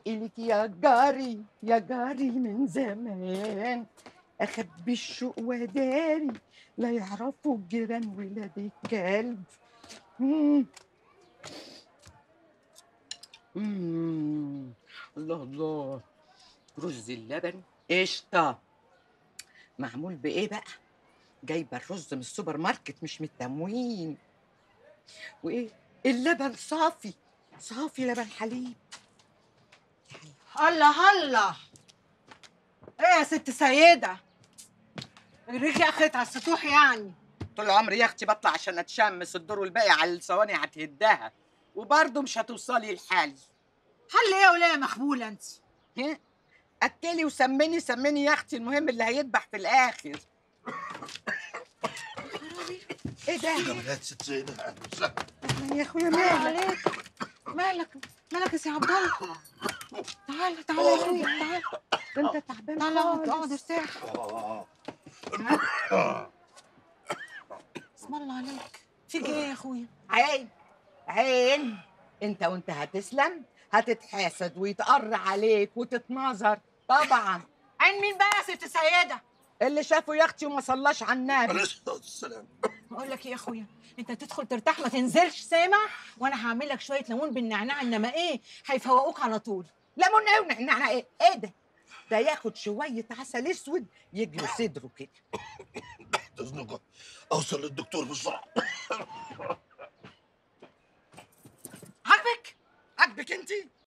إلك يا جاري يا جاري من زمان أخبي الشوق وداري لا يعرفوا الجيران ولاد الكلب مم. مم. الله الله رز اللبن قشطة معمول بإيه بقى؟ جايبة الرز من السوبر ماركت مش من التموين وإيه؟ اللبن صافي صافي لبن حليب الله الله ايه يا ست سيدة ريكي اخرت على السطوح يعني طول عمري يا اختي بطلع عشان اتشمس الدور والباقي على الثواني هتهدها وبرضه مش هتوصلي لحالي حل ايه ولا يا مخبولة انت ها؟ اكلي وسمني سمني يا اختي المهم اللي هيذبح في الاخر ايه ده جمالات ست زينب أهلا وسهلا. يا اخويا مالك مالك عليك مالك مالك يا سي عبد الله تعال تعال يا اخويا تعال ده انت تعبان تعال اقعد اقعد خالص ارتاح آه. اسم الله عليك فيك ايه يا اخويا عين عين انت وانت هتسلم هتتحاسد ويتقر عليك وتتنظر طبعا عين مين بقى يا ست سيدة اللي شافه يا اختي وما صلاش على النبي عليه الصلاة والسلام بقول لك ايه يا اخويا انت تدخل ترتاح ما تنزلش سامع وانا هعمل لك شويه ليمون بالنعناع انما ايه هيفوقوك على طول ليمون ايه ونعناع ايه ايه ده ده ياخد شويه عسل اسود يجلو صدره كده إذنكم أوصل للدكتور بسرعة عاجبك عاجبك انت